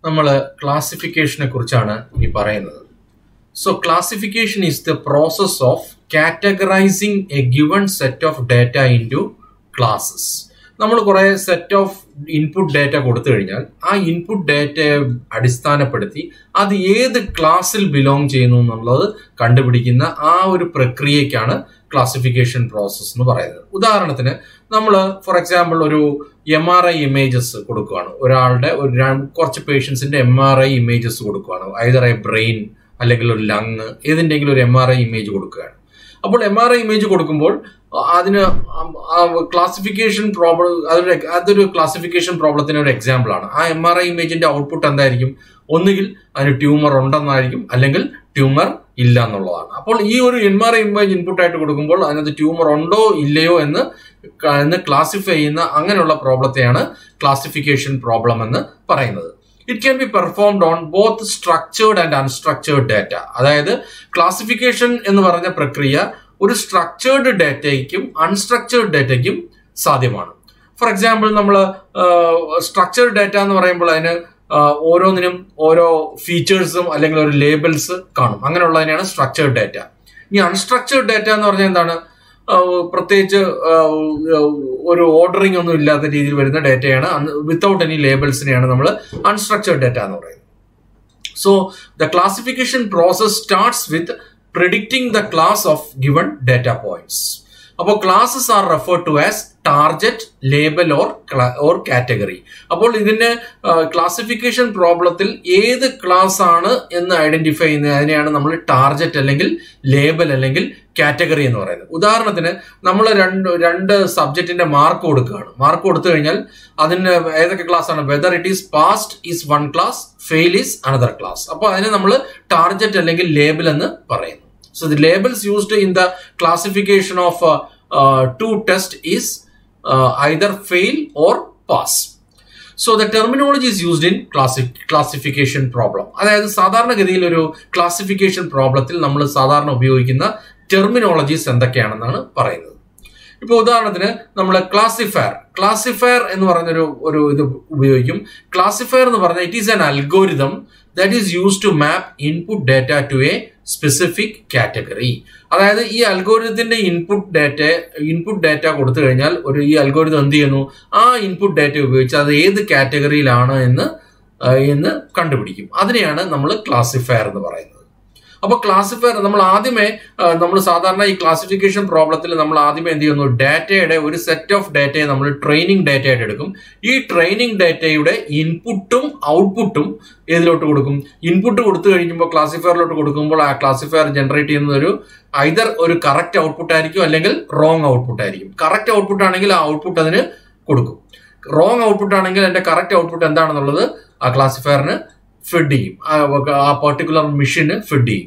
നമ്മൾ ക്ലാസിഫിക്കേഷനെ കുറിച്ചാണ് ഇനി പറയുന്നത് so classification is the process of categorising a given set of data into classes നമ്മൾ കുറെ സെറ്റ് ഓഫ് ഇൻപുട്ട് ഡാറ്റ കൊടുത്തു കഴിഞ്ഞാൽ ആ ഇൻപുട്ട് ഡാറ്റയെ അടിസ്ഥാനപ്പെടുത്തി അത് ഏത് ക്ലാസ്സിൽ ബിലോങ് ചെയ്യുന്നു എന്നുള്ളത് കണ്ടുപിടിക്കുന്ന ആ ഒരു പ്രക്രിയക്കാണ് ക്ലാസിഫിക്കേഷൻ പ്രോസസ് എന്ന് പറയുന്നത് ഉദാഹരണത്തിന് നമ്മൾ ഫോർ എക്സാമ്പിൾ ഒരു എം ആർ ഐ ഇമേജസ് കൊടുക്കുകയാണ് ഒരാളുടെ ഒരു കുറച്ച് പേഷ്യൻസിന്റെ എം ആർ ഐ ഇമേജസ് കൊടുക്കുകയാണ് ഐതർ എ ബ്രെയിൻ അല്ലെങ്കിൽ ഒരു ലങ് ഏതിൻ്റെങ്കിലും ഒരു എം ആർ ഐ ഇമേജ് കൊടുക്കുകയാണ് അപ്പോൾ എം ആർ ഐ ഇമേജ് കൊടുക്കുമ്പോൾ അതിന് ക്ലാസിഫിക്കേഷൻ പ്രോബ്ലം അതൊരു അതൊരു ക്ലാസിഫിക്കേഷൻ പ്രോബ്ലത്തിന് ഒരു എക്സാമ്പിൾ ആണ് ആ എം ആർ ഐ ഇമേജിന്റെ ഔട്ട്പുട്ട് എന്തായിരിക്കും ഒന്നുകിൽ അതിന് ട്യൂമർ ഉണ്ടെന്നായിരിക്കും അല്ലെങ്കിൽ ട്യൂമർ ഇല്ല എന്നുള്ളതാണ് അപ്പോൾ ഈ ഒരു M R I image input ആയിട്ട് കൊടുക്കുമ്പോൾ അതിനകത്ത് ട്യൂമർ ഉണ്ടോ ഇല്ലയോ എന്ന് എന്ന് ക്ലാസിഫൈ ചെയ്യുന്ന അങ്ങനെയുള്ള പ്രോബ്ലത്തെയാണ് ക്ലാസിഫിക്കേഷൻ പ്രോബ്ലം എന്ന് പറയുന്നത് it can be performed on both structured and unstructured data അതായത് ക്ലാസിഫിക്കേഷൻ എന്ന് പറഞ്ഞ പ്രക്രിയ ഒരു സ്ട്രക്ചേർഡ് ഡാറ്റയ്ക്കും അൺസ്ട്രക്ചേർഡ് ഡാറ്റയ്ക്കും സാധ്യമാണ് ഫോർ എക്സാമ്പിൾ നമ്മൾ സ്ട്രക്ചേർഡ് ഡാറ്റ എന്ന് പറയുമ്പോൾ അതിന് ഓരോന്നിനും ഓരോ ഫീച്ചേഴ്സും അല്ലെങ്കിൽ ഒരു ലേബിൾസ് കാണും അങ്ങനെയുള്ളതിനെയാണ് സ്ട്രക്ചേർഡ് ഡാറ്റ ഇനി അൺസ്ട്രക്ചേർഡ് ഡാറ്റ എന്ന് പറഞ്ഞാൽ എന്താണ് പ്രത്യേകിച്ച് ഒരു ഓർഡറിംഗ് ഒന്നും ഇല്ലാത്ത രീതിയിൽ വരുന്ന ഡാറ്റയാണ് വിത്തൗട്ട് എനി ലേബിൾസിനെയാണ് നമ്മൾ അൺസ്ട്രക്ചേർഡ് ഡാറ്റ എന്ന് പറയുന്നത് so the classification process starts with predicting the class of given data points അപ്പോൾ classes are refer to as target label or or category അപ്പോൾ ഇതിന്റെ ക്ലാസിഫിക്കേഷൻ പ്രോബ്ലത്തിൽ ഏത് ക്ലാസ് ആണ് എന്ന് ഐഡന്റിഫൈ ചെയ്യുന്നത് അതിനെയാണ് നമ്മൾ ടാർജറ്റ് അല്ലെങ്കിൽ ലേബൽ അല്ലെങ്കിൽ കാറ്റഗറി എന്ന് പറയുന്നത് ഉദാഹരണത്തിന് നമ്മൾ രണ്ട് രണ്ട് സബ്ജക്റ്റിന്റെ മാർക്ക് കൊടുക്കുകയാണ് മാർക്ക് കൊടുത്തു കഴിഞ്ഞാൽ അതിന് ഏതൊക്കെ ക്ലാസ് ആണ് whether it is passed is one class fail is another class അപ്പോൾ അതിനെ നമ്മൾ ടാർജറ്റ് അല്ലെങ്കിൽ ലേബൽ എന്ന് പറയുന്നു So the labels used in the classification of uh, uh, two test is uh, either fail or pass. So the terminology is used in classi classification problem അതായത് സാധാരണഗതിയിൽ ഒരു classification പ്രോബ്ലത്തിൽ നമ്മൾ സാധാരണ ഉപയോഗിക്കുന്ന ടെർമിനോളജീസ് എന്തൊക്കെയാണെന്നാണ് പറയുന്നത് ഇപ്പോൾ ഉദാഹരണത്തിന് നമ്മൾ ക്ലാസിഫയർ ക്ലാസിഫയർ എന്ന് പറഞ്ഞൊരു ഒരു ഇത് ഉപയോഗിക്കും ക്ലാസിഫയർ എന്ന് പറഞ്ഞാൽ it is an algorithm that is use to map input data to a specific category അതായത് ഈ അൽഗോരിതത്തിന്റെ ഇൻപുട്ട് ഡാറ്റ ഇൻപുട്ട് ഡാറ്റ കൊടുത്തു കഴിഞ്ഞാൽ ഒരു ഈ അൽഗോരിതം എന്ത് ചെയ്യുന്നു ആ ഇൻപുട്ട് ഡാറ്റ ഉപയോഗിച്ച് അത് ഏത് കാറ്റഗറിയിലാണ് എന്ന് എന്ന് കണ്ടുപിടിക്കും അതിനെയാണ് നമ്മൾ ക്ലാസിഫയർ എന്ന് പറയുന്നത് അപ്പൊ ക്ലാസിഫയർ നമ്മൾ ആദ്യമേ നമ്മൾ സാധാരണ ഈ ക്ലാസിഫിക്കേഷൻ പ്രോബ്ലത്തിൽ നമ്മൾ ആദ്യമേ എന്ത് ചെയ്യുന്നു ഡാറ്റയുടെ ഒരു സെറ്റ് ഓഫ് ഡാറ്റയെ നമ്മൾ ട്രെയിനിങ് ഡാറ്റ ആയിട്ട് എടുക്കും ഈ ട്രെയിനിങ് ഡാറ്റയുടെ ഇൻപുട്ടും ഔട്ട്പുട്ടും ഏതിലോട്ട് കൊടുക്കും ഇൻപുട്ട് കൊടുത്തു കഴിയുമ്പോൾ ക്ലാസിഫയറിലോട്ട് കൊടുക്കുമ്പോൾ ആ ക്ലാസിഫയർ ജനറേറ്റ് ചെയ്യുന്ന ഒരു ഐതർ ഒരു കറക്റ്റ് ഔട്ട്പുട്ട് ആയിരിക്കും അല്ലെങ്കിൽ റോങ് ഔട്ട്പുട്ട് ആയിരിക്കും കറക്റ്റ് ഔട്ട്പുട്ട് ആണെങ്കിൽ ആ ഔട്ട്പുട്ട് അതിന് കൊടുക്കും റോങ് ഔട്ട്പുട്ട് ആണെങ്കിൽ അതിന്റെ കറക്റ്റ് ഔട്ട്പുട്ട് എന്താണെന്നുള്ളത് ആ ക്ലാസിഫയറിന് ഫിഡ് ചെയ്യും ആ പെർട്ടിക്കുലർ മെഷീന് ഫിഡ് ചെയ്യും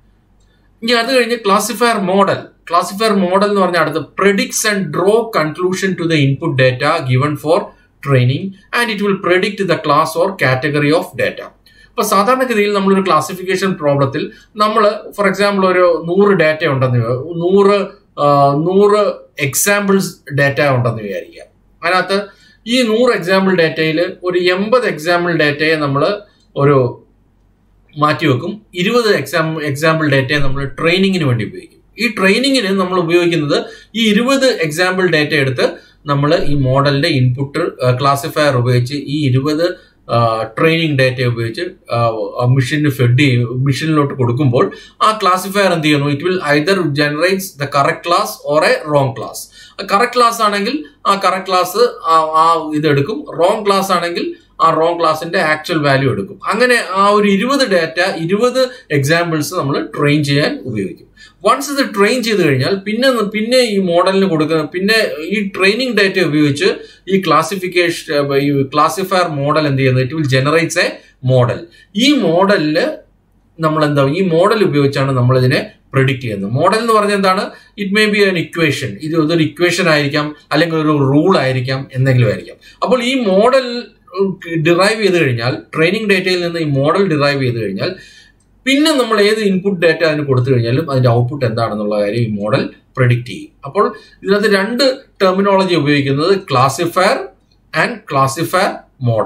ഇനി അത് കഴിഞ്ഞ് ക്ലാസിഫയർ മോഡൽ ക്ലാസിഫയർ മോഡൽ എന്ന് പറഞ്ഞാൽ അടുത്ത് predicts and draw conclusion to the input data given for training and it will predict the class or category of data അപ്പൊ സാധാരണഗതിയിൽ നമ്മളൊരു ക്ലാസിഫിക്കേഷൻ പ്രോബ്ലത്തിൽ നമ്മൾ ഫോർ എക്സാമ്പിൾ ഒരു നൂറ് ഡാറ്റ ഉണ്ടെന്ന് നൂറ് നൂറ് എക്സാമ്പിൾസ് ഡാറ്റ ഉണ്ടെന്ന് വിചാരിക്കുക അതിനകത്ത് ഈ നൂറ് എക്സാമ്പിൾ ഡാറ്റയിൽ ഒരു എൺപത് എക്സാമ്പിൾ ഡാറ്റയെ നമ്മൾ ഒരു മാറ്റിവെക്കും ഇരുപത് എക്സാം എക്സാമ്പിൾ ഡാറ്റയെ നമ്മൾ ട്രെയിനിങ്ങിന് വേണ്ടി ഉപയോഗിക്കും ഈ ട്രെയിനിങ്ങിന് നമ്മൾ ഉപയോഗിക്കുന്നത് ഈ ഇരുപത് എക്സാമ്പിൾ ഡാറ്റ എടുത്ത് നമ്മൾ ഈ മോഡലിന്റെ ഇൻപുട്ട് ക്ലാസിഫയർ ഉപയോഗിച്ച് ഈ ഇരുപത് ട്രെയിനിങ് ഡാറ്റ ഉപയോഗിച്ച് മെഷീനിന് ഫെഡ് ചെയ്യും മെഷീനിലോട്ട് കൊടുക്കുമ്പോൾ ആ ക്ലാസിഫയർ എന്ത് ചെയ്യുന്നു it will either generates the correct class or a wrong class correct class ആണെങ്കിൽ ആ കറക്റ്റ് ക്ലാസ് ആ ഇത് എടുക്കും റോങ് ക്ലാസ് ആണെങ്കിൽ ആ റോങ് ക്ലാസിന്റെ ആക്ച്വൽ വാല്യൂ എടുക്കും അങ്ങനെ ആ ഒരു ഇരുപത് ഡാറ്റ ഇരുപത് എക്സാമ്പിൾസ് നമ്മൾ ട്രെയിൻ ചെയ്യാൻ ഉപയോഗിക്കും വൺസ് ഇത് ട്രെയിൻ ചെയ്ത് കഴിഞ്ഞാൽ പിന്നെ പിന്നെ ഈ മോഡലിന് കൊടുക്കുന്ന പിന്നെ ഈ ട്രെയിനിങ് ഡാറ്റ ഉപയോഗിച്ച് ഈ ക്ലാസിഫിക്കേഷൻ ഈ ക്ലാസിഫയർ മോഡൽ എന്ത് ചെയ്യുന്നത് it will generates a model ഈ മോഡലില് നമ്മൾ എന്താ ഈ മോഡൽ ഉപയോഗിച്ചാണ് നമ്മൾ ഇതിനെ പ്രിഡിക്റ്റ് ചെയ്യുന്നത് മോഡൽ എന്ന് പറഞ്ഞാൽ എന്താണ് it may be an equation ഇത് ഇതൊരു ഇക്വേഷൻ ആയിരിക്കാം അല്ലെങ്കിൽ ഒരു റൂൾ ആയിരിക്കാം എന്തെങ്കിലും ആയിരിക്കാം അപ്പോൾ ഈ മോഡൽ ഡിറൈവ് ചെയ്ത് കഴിഞ്ഞാൽ ട്രെയിനിങ് ഡേറ്റയിൽ നിന്ന് ഈ മോഡൽ ഡിറൈവ് ചെയ്ത് കഴിഞ്ഞാൽ പിന്നെ നമ്മൾ ഏത് ഇൻപുട്ട് ഡാറ്റ അതിന് കൊടുത്തു കഴിഞ്ഞാലും അതിന്റെ ഔട്ട്പുട്ട് എന്താണെന്നുള്ള കാര്യം ഈ മോഡൽ പ്രഡിക്റ്റ് ചെയ്യും അപ്പോൾ ഇതിനകത്ത് രണ്ട് ടെർമിനോളജി ഉപയോഗിക്കുന്നത് classifier and classifier model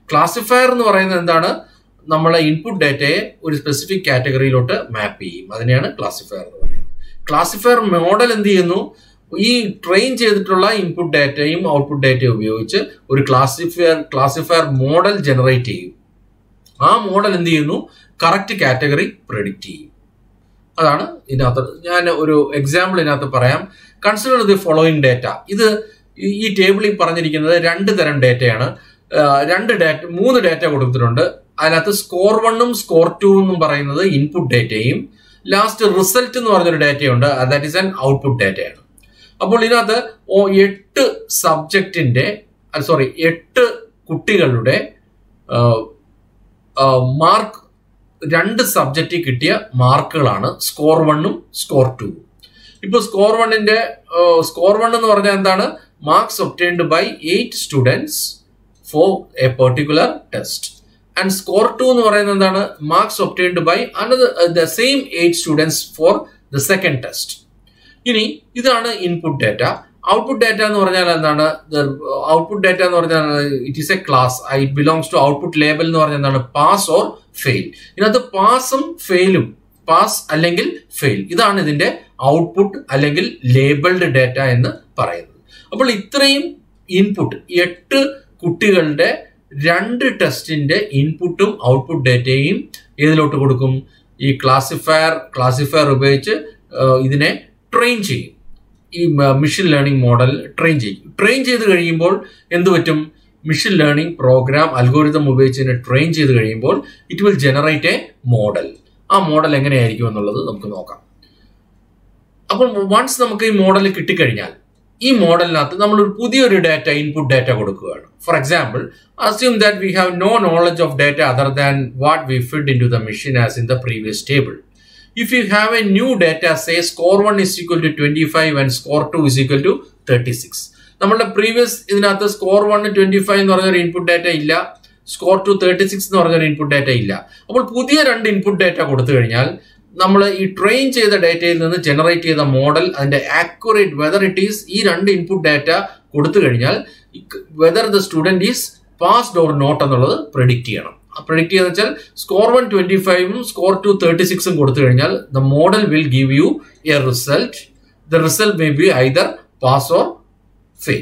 classifier എന്ന് പറയുന്നത് എന്താണ് നമ്മളെ ഇൻപുട്ട് ഡേറ്റയെ ഒരു സ്പെസിഫിക് കാറ്റഗറിയിലോട്ട് മാപ്പ് ചെയ്യും അതിനെയാണ് ക്ലാസിഫയർ എന്ന് പറയുന്നത് ക്ലാസിഫയർ മോഡൽ എന്ത് ചെയ്യുന്നു ഈ ട്രെയിൻ ചെയ്തിട്ടുള്ള ഇൻപുട്ട് ഡാറ്റയും ഔട്ട്പുട്ട് ഡാറ്റയും ഉപയോഗിച്ച് ഒരു ക്ലാസിഫയർ ക്ലാസിഫയർ മോഡൽ ജനറേറ്റ് ചെയ്യും ആ മോഡൽ എന്ത് ചെയ്യുന്നു കറക്റ്റ് കാറ്റഗറി പ്രെഡിക്റ്റ് ചെയ്യും അതാണ് ഇതിനകത്ത് ഞാൻ ഒരു എക്സാമ്പിൾ ഇതിനകത്ത് പറയാം കൺസിഡർ ദി ഫോളോയിങ് ഡേറ്റ ഇത് ഈ ടേബിളിൽ പറഞ്ഞിരിക്കുന്നത് രണ്ട് തരം ഡേറ്റയാണ് രണ്ട് ഡാറ്റ മൂന്ന് ഡേറ്റ കൊടുത്തിട്ടുണ്ട് അതിനകത്ത് സ്കോർ വണ്ണും സ്കോർ ടു എന്നും പറയുന്നത് ഇൻപുട്ട് ഡേറ്റയും ലാസ്റ്റ് റിസൾട്ട് എന്ന് പറഞ്ഞൊരു ഡേറ്റയുണ്ട് ദാറ്റ് ഈസ് ആൻ ഔട്ട്പുട്ട് ഡേറ്റയാണ് അപ്പോൾ ഇതിനകത്ത് എട്ട് സബ്ജക്റ്റിന്റെ സോറി എട്ട് കുട്ടികളുടെ മാർക്ക് രണ്ട് സബ്ജക്റ്റിൽ കിട്ടിയ മാർക്കുകളാണ് സ്കോർ വണ്ണും സ്കോർ ടു ഇപ്പോൾ സ്കോർ വണ്ണിന്റെ സ്കോർ വൺ എന്ന് പറഞ്ഞാൽ എന്താണ് marks obtained by eight students for a particular test and score two എന്ന് പറയുന്നത് എന്താണ് marks obtained by another the same eight students for the second test ഇനി ഇതാണ് ഇൻപുട്ട് ഡാറ്റ ഔട്ട്പുട്ട് ഡാറ്റ എന്ന് പറഞ്ഞാൽ എന്താണ് ഔട്ട്പുട്ട് ഡാറ്റ എന്ന് പറഞ്ഞാൽ it is a class it belongs to output label എന്ന് പറഞ്ഞാൽ എന്താണ് പാസ് ഓർ ഫെയിൽ ഇതിനകത്ത് പാസും ഫെയിലും പാസ് അല്ലെങ്കിൽ ഫെയിൽ ഇതാണ് ഇതിന്റെ ഔട്ട്പുട്ട് അല്ലെങ്കിൽ ലേബിൾഡ് ഡാറ്റ എന്ന് പറയുന്നത് അപ്പോൾ ഇത്രയും ഇൻപുട്ട് എട്ട് കുട്ടികളുടെ രണ്ട് ടെസ്റ്റിന്റെ ഇൻപുട്ടും ഔട്ട്പുട്ട് ഡാറ്റയും ഏതിലോട്ട് കൊടുക്കും ഈ ക്ലാസിഫയർ ക്ലാസിഫയർ ഉപയോഗിച്ച് ഇതിനെ ട്രെയിൻ ചെയ്യും ഈ മിഷൻ ലേണിംഗ് മോഡൽ ട്രെയിൻ ചെയ്യും ട്രെയിൻ ചെയ്ത് കഴിയുമ്പോൾ എന്ത് പറ്റും മിഷൻ ലേണിംഗ് പ്രോഗ്രാം അൽഗോരിതം ഉപയോഗിച്ച് ഇതിനെ ട്രെയിൻ ചെയ്ത് കഴിയുമ്പോൾ it will generate a model ആ മോഡൽ എങ്ങനെയായിരിക്കും എന്നുള്ളത് നമുക്ക് നോക്കാം അപ്പോൾ വൺസ് നമുക്ക് ഈ മോഡൽ കിട്ടിക്കഴിഞ്ഞാൽ ഈ മോഡലിനകത്ത് നമ്മൾ ഒരു പുതിയൊരു ഡാറ്റ ഇൻപുട്ട് ഡാറ്റ കൊടുക്കുകയാണ് for example assume that we have no knowledge of data other than what we fed into the machine as in the previous table if you have a new data say score 1 is equal to 25 and score 2 is equal to 36 നമ്മളുടെ previous ഇതിനകത്ത് score one twenty five എന്ന് പറഞ്ഞൊരു input data ഇല്ല score two thirty six എന്ന് പറഞ്ഞൊരു input data ഇല്ല അപ്പോൾ പുതിയ രണ്ട് ഇൻപുട്ട് ഡാറ്റ കൊടുത്തു കഴിഞ്ഞാൽ നമ്മൾ ഈ ട്രെയിൻ ചെയ്ത ഡാറ്റയിൽ നിന്ന് ജനറേറ്റ് ചെയ്ത മോഡൽ അതിന്റെ ആക്യുറേറ്റ് വെദർ ഇറ്റ് ഈസ് ഈ രണ്ട് ഇൻപുട്ട് ഡാറ്റ കൊടുത്തു കഴിഞ്ഞാൽ whether the student is passed or not എന്നുള്ളത് പ്രെഡിക്റ്റ് ചെയ്യണം പ്രൊഡിക്ട് ചെയ്യുന്ന വെച്ചാൽ സ്കോർ വൺ ട്വന്റി ഫൈവും സ്കോർ ടു തേർട്ടി സിക്സും കൊടുത്തു കഴിഞ്ഞാൽ the model will give you a result the result may be either pass or fail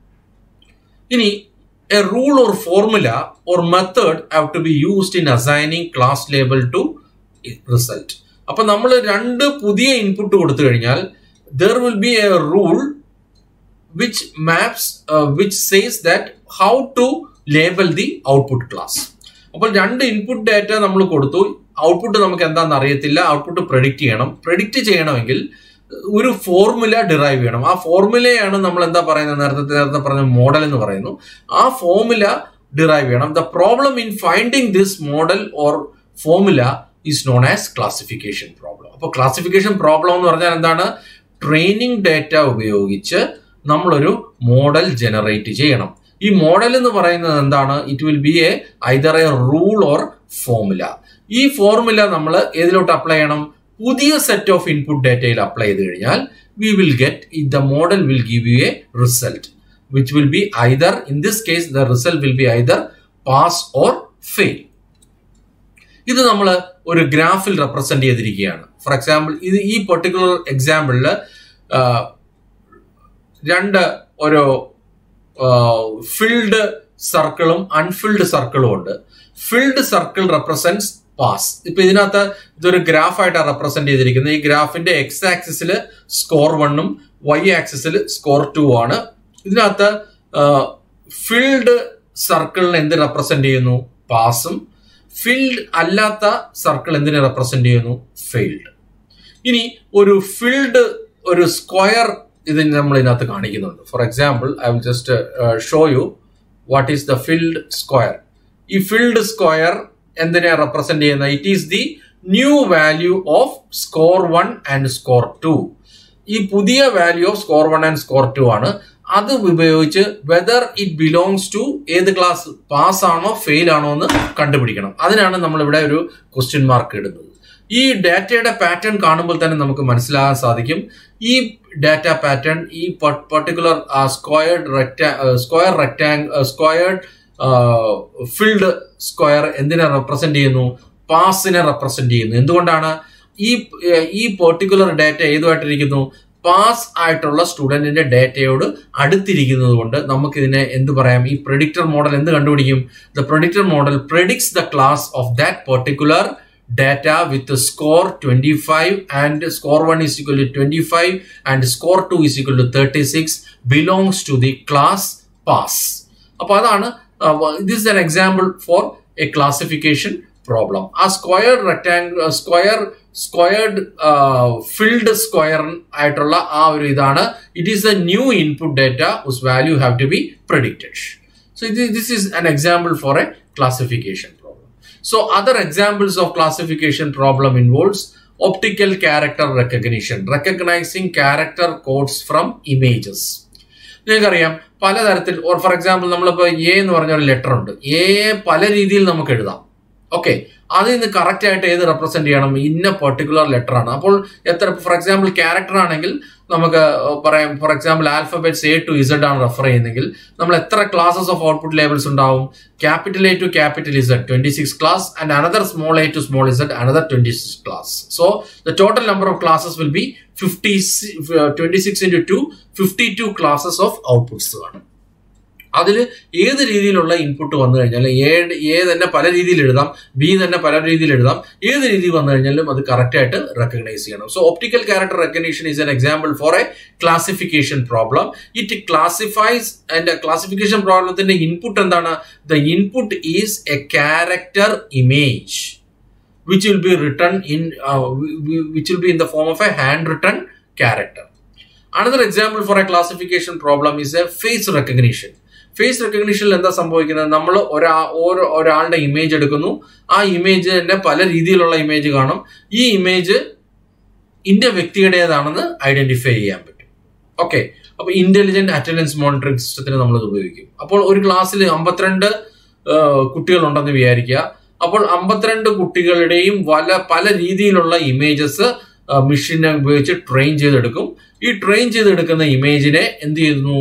ഇനി a rule or formula or method have to be used in assigning class label to result അപ്പൊ നമ്മൾ രണ്ട് പുതിയ input കൊടുത്തു കഴിഞ്ഞാൽ there will be A rule which maps which says that how to label the output class അപ്പോൾ രണ്ട് input data നമ്മൾ കൊടുത്തു ഔട്ട്പുട്ട് നമുക്ക് എന്താണെന്ന് അറിയത്തില്ല ഔട്ട്പുട്ട് പ്രഡിക്റ്റ് ചെയ്യണം പ്രഡിക്റ്റ് ചെയ്യണമെങ്കിൽ ഒരു ഫോർമുല ഡിറൈവ് ചെയ്യണം ആ ഫോർമുലയാണ് നമ്മൾ എന്താ പറയുന്നത് നേരത്തെ നേരത്തെ പറഞ്ഞ മോഡൽ എന്ന് പറയുന്നു ആ ഫോർമുല ഡിറൈവ് ചെയ്യണം the problem in finding this model or formula is known as classification problem അപ്പോൾ ക്ലാസിഫിക്കേഷൻ പ്രോബ്ലം എന്ന് പറഞ്ഞാൽ എന്താണ് ട്രെയിനിങ് ഡാറ്റ ഉപയോഗിച്ച് നമ്മളൊരു മോഡൽ ജനറേറ്റ് ചെയ്യണം ഈ മോഡൽ എന്ന് പറയുന്നത് എന്താണ് it will be a either a rule or formula ഈ ഫോർമുല നമ്മൾ ഏതിലോട്ട് അപ്ലൈ ചെയ്യണം പുതിയ സെറ്റ് ഓഫ് ഇൻപുട്ട് ഡാറ്റയിൽ അപ്ലൈ ചെയ്ത് കഴിഞ്ഞാൽ we will get the model will give you a result which will be either in this case the result will be either pass or fail ഇത് നമ്മൾ ഒരു ഗ്രാഫിൽ റെപ്രസെന്റ് ചെയ്തിരിക്കുകയാണ് ഫോർ എക്സാമ്പിൾ ഇത് ഈ പെർട്ടിക്കുലർ എക്സാമ്പിളിൽ രണ്ട് ഒരു ഫിൽഡ് സർക്കിളും അൺഫിൽഡ് സർക്കിളും ഉണ്ട് ഫിൽഡ് സർക്കിൾ റെപ്രസെന്റ്സ് പാസ് ഇപ്പൊ ഇതിനകത്ത് ഇതൊരു ഗ്രാഫായിട്ടാണ് റെപ്രസെന്റ് ചെയ്തിരിക്കുന്നത് ഈ ഗ്രാഫിന്റെ എക്സ് ആക്സിസിൽ സ്കോർ വണ്ണും വൈ ആക്സിസിൽ സ്കോർ ടു ആണ് ഇതിനകത്ത് ഫിൽഡ് സർക്കിളിന് എന്ത് റെപ്രസെന്റ് ചെയ്യുന്നു പാസും ഫിൽഡ് അല്ലാത്ത സർക്കിൾ എന്തിനെ റെപ്രസെന്റ് ചെയ്യുന്നു ഫെയിൽഡ് ഇനി ഒരു ഫിൽഡ് ഒരു സ്ക്വയർ ഇത് നമ്മൾ ഇതിനകത്ത് കാണിക്കുന്നുണ്ട് for example I will just show you what is the filled square ഈ ഫിൽഡ് സ്ക്വയർ എന്തിനെ റെപ്രസെന്റ് ചെയ്യുന്ന it is the new value of score one and score two ഈ പുതിയ value of score one and score two ആണ് അത് ഉപയോഗിച്ച് whether it belongs to ഏത് class pass ആണോ ഫെയിൽ ആണോ എന്ന് കണ്ടുപിടിക്കണം അതിനാണ് നമ്മൾ ഇവിടെ ഒരു ക്വസ്റ്റ്യൻ മാർക്ക് ഇടുന്നത് ഈ ഡാറ്റയുടെ പാറ്റേൺ കാണുമ്പോൾ തന്നെ നമുക്ക് മനസ്സിലാകാൻ സാധിക്കും ഈ ഡാറ്റ പാറ്റേൺ ഈ പർട്ടിക്കുലർ സ്ക്വയർഡ് റെക്ടാ സ്ക്വയർ റെക്ടാങ് സ്ക്വയർഡ് ഫിൽഡ് സ്ക്വയർ എന്തിനെ റെപ്രസെന്റ് ചെയ്യുന്നു പാസിനെ റെപ്രസെന്റ് ചെയ്യുന്നു എന്തുകൊണ്ടാണ് ഈ ഈ പെർട്ടിക്കുലർ ഡാറ്റ ഏതുമായിട്ടിരിക്കുന്നു പാസ് ആയിട്ടുള്ള സ്റ്റുഡന്റിന്റെ ഡാറ്റയോട് അടുത്തിരിക്കുന്നത് കൊണ്ട് നമുക്ക് ഇതിനെ എന്ത് പറയാം ഈ പ്രഡിക്ടർ മോഡൽ എന്ത് കണ്ടുപിടിക്കും the predictor model predicts the class of that particular data with a score 25 and score 1 is equal to 25 and score 2 is equal to 36 belongs to the class pass. അപ്പോൾ അതാണ് this is an example for a classification problem ആ square rectangle square squared filled square ആയിട്ടുള്ള ആ ഒരു ഇതാണ് it is a new input data whose value have to be predicted so this is an example for a classification So other examples of classification problem involves optical character recognition, recognizing character codes from images. നിങ്ങൾക്കറിയാം പലതരത്തിൽ or for example നമ്മളിപ്പോൾ A എന്ന് പറഞ്ഞ ഒരു letter ഉണ്ട് A പല രീതിയിൽ നമുക്ക് എഴുതാം ഓക്കെ അതിൽ നിന്ന് കറക്റ്റ് ആയിട്ട് ഏത് റെപ്രസെന്റ് ചെയ്യണം ഇന്ന പെർട്ടിക്കുലർ ലെറ്റർ ആണ് അപ്പോൾ എത്ര ഫോർ എക്സാമ്പിൾ ക്യാരക്ടർ ആണെങ്കിൽ നമുക്ക് പറയാം for example alphabets A to Z ആണ് റെഫർ ചെയ്യുന്നെങ്കിൽ നമ്മൾ എത്ര ക്ലാസസ് ഓഫ് ഔട്ട്പുട്ട് ലേബിൾസ് ഉണ്ടാവും capital A to capital Z twenty six class and another small A to small Z another twenty six class so the total number of classes will be fifty twenty six into two fifty two classes of outputs ആണ് അതിൽ ഏത് രീതിയിലുള്ള input വന്നു കഴിഞ്ഞാൽ A A തന്നെ പല രീതിയിൽ എഴുതാം ബി തന്നെ പല രീതിയിൽ എഴുതാം ഏത് രീതിയിൽ വന്നു കഴിഞ്ഞാലും അത് കറക്റ്റ് ആയിട്ട് റെക്കഗ്നൈസ് ചെയ്യണം so optical character recognition is an example for a classification problem it classifies and classification പ്രോബ്ലത്തിന്റെ ഇൻപുട്ട് എന്താണ് the input is a character image which will be written in uh, which will be in the form of a handwritten character another example for a classification problem is a face recognition face റെക്കഗ്നീഷനിൽ എന്താ സംഭവിക്കുന്നത് നമ്മൾ ഒരാ ഓരോ ഒരാളുടെ image എടുക്കുന്നു ആ image തന്നെ പല രീതിയിലുള്ള ഇമേജ് കാണും ഈ ഇമേജ് ഇന്റെ വ്യക്തിയുടേതാണെന്ന് ഐഡന്റിഫൈ ചെയ്യാൻ പറ്റും ഓക്കെ അപ്പൊ ഇന്റലിജന്റ് അറ്റൻഡൻസ് മോണിറ്ററിംഗ് സിസ്റ്റത്തിന് നമ്മൾ ഇത് ഉപയോഗിക്കും അപ്പോൾ ഒരു ക്ലാസ്സിൽ അമ്പത്തിരണ്ട് കുട്ടികളുണ്ടെന്ന് വിചാരിക്കുക അപ്പോൾ അമ്പത്തിരണ്ട് കുട്ടികളുടെയും പല പല രീതിയിലുള്ള ഇമേജസ് മെഷീനെ ഉപയോഗിച്ച് ട്രെയിൻ ചെയ്തെടുക്കും ഈ ട്രെയിൻ ചെയ്തെടുക്കുന്ന ഇമേജിനെ എന്ത് ചെയ്യുന്നു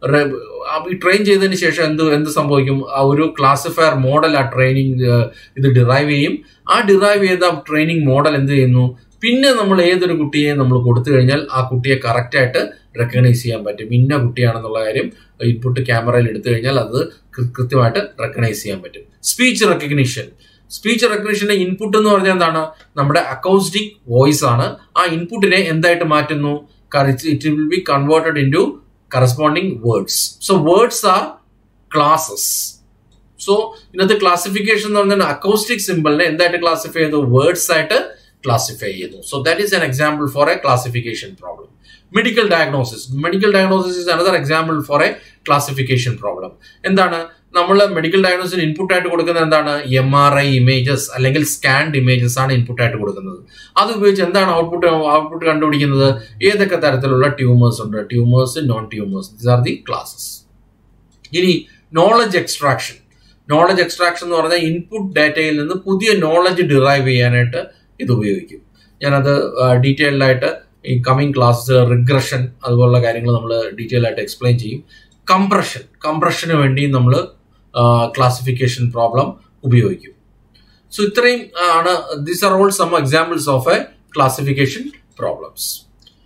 ഈ ട്രെയിൻ ചെയ്തതിന് ശേഷം എന്ത് എന്ത് സംഭവിക്കും ആ ഒരു ക്ലാസിഫയർ മോഡൽ ആ ട്രെയിനിങ് ഇത് ഡിറൈവ് ചെയ്യും ആ ഡിറൈവ് ചെയ്ത ട്രെയിനിങ് മോഡൽ എന്ത് ചെയ്യുന്നു പിന്നെ നമ്മൾ ഏതൊരു കുട്ടിയെ നമ്മൾ കൊടുത്തു കഴിഞ്ഞാൽ ആ കുട്ടിയെ കറക്റ്റ് ആയിട്ട് റെക്കഗ്നൈസ് ചെയ്യാൻ പറ്റും ഇന്ന കുട്ടിയാണെന്നുള്ള കാര്യം ഇൻപുട്ട് ക്യാമറയിൽ എടുത്തു കഴിഞ്ഞാൽ അത് കൃത്യമായിട്ട് റെക്കഗ്നൈസ് ചെയ്യാൻ പറ്റും സ്പീച്ച് റെക്കഗ്നിഷൻ സ്പീച്ച് റെക്കഗ്നിഷന്റെ ഇൻപുട്ട് എന്ന് പറഞ്ഞാൽ എന്താണ് നമ്മുടെ അക്കൗസ്റ്റിക് വോയിസ് ആണ് ആ ഇൻപുട്ടിനെ എന്തായിട്ട് മാറ്റുന്നു it will be converted into corresponding words so words are classes so ഇന്നത്തെ ക്ലാസിഫിക്കേഷൻ എന്ന് പറഞ്ഞാൽ അക്കൗസ്റ്റിക് സിമ്പിളിനെ എന്തായിട്ട് ക്ലാസിഫൈ ചെയ്തു വേർഡ്സ് ആയിട്ട് ക്ലാസിഫൈ ചെയ്യുന്നു so that is an example for a classification problem medical diagnosis medical diagnosis is another example for a classification problem എന്താണ് നമ്മൾ medical ഡയഗ്നോസിന് ഇൻപുട്ട് ആയിട്ട് കൊടുക്കുന്നത് എന്താണ് എം ആർ ഐ ഇമേജസ് അല്ലെങ്കിൽ സ്കാൻഡ് ഇമേജസ് ആണ് ഇൻപുട്ട് ആയിട്ട് കൊടുക്കുന്നത് അത് ഉപയോഗിച്ച് എന്താണ് ഔട്ട്പുട്ട് ഔട്ട്പുട്ട് കണ്ടുപിടിക്കുന്നത് ഏതൊക്കെ തരത്തിലുള്ള ട്യൂമേഴ്സ് ഉണ്ട് tumours non tumours this are the classes ഇനി നോളജ് എക്സ്ട്രാക്ഷൻ നോളജ് എക്സ്ട്രാക്ഷൻ എന്ന് പറഞ്ഞാൽ ഇൻപുട്ട് ഡാറ്റയിൽ നിന്ന് പുതിയ നോളജ് ഡിറൈവ് ചെയ്യാനായിട്ട് ഇത് ഉപയോഗിക്കും ഞാനത് ഡീറ്റെയിൽഡ് ആയിട്ട് ഈ കമ്മിങ് ക്ലാസ് റിഗ്രഷൻ അതുപോലുള്ള കാര്യങ്ങൾ നമ്മൾ ഡീറ്റെയിൽ ആയിട്ട് എക്സ്പ്ലെയിൻ ചെയ്യും കംപ്രഷൻ കംപ്രഷന് വേണ്ടി നമ്മൾ ക്ലാസിഫിക്കേഷൻ പ്രോബ്ലം ഉപയോഗിക്കും സോ ഇത്രയും ആണ് these are all some examples of a classification problems